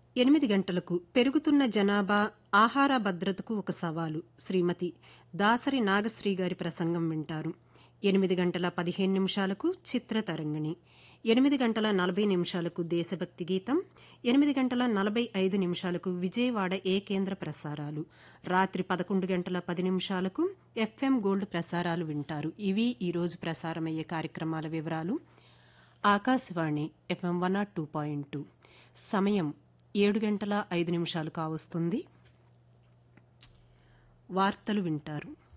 ఎనిమిది గంటలకు పెరుగుతున్న జనాభా ఆహార భద్రతకు ఒక సవాలు శ్రీమతి దాసరి నాగశ్రీ గారి ప్రసంగం వింటారు ఎనిమిది గంటల పదిహేను నిమిషాలకు చిత్రతరంగిణి ఎనిమిది గంటల నలభై నిమిషాలకు దేశభక్తి గీతం ఎనిమిది గంటల నలభై ఐదు నిమిషాలకు విజయవాడ ఏ కేంద్ర ప్రసారాలు రాత్రి పదకొండు గంటల పది నిమిషాలకు ఎఫ్ఎం గోల్డ్ ప్రసారాలు వింటారు ఇవి ఈరోజు ప్రసారమయ్యే కార్యక్రమాల వివరాలు Akashvani FM one nought two point two సమయం ఏడు గంటల ఐదు నిమిషాలు కావస్తుంది వార్తలు వింటారు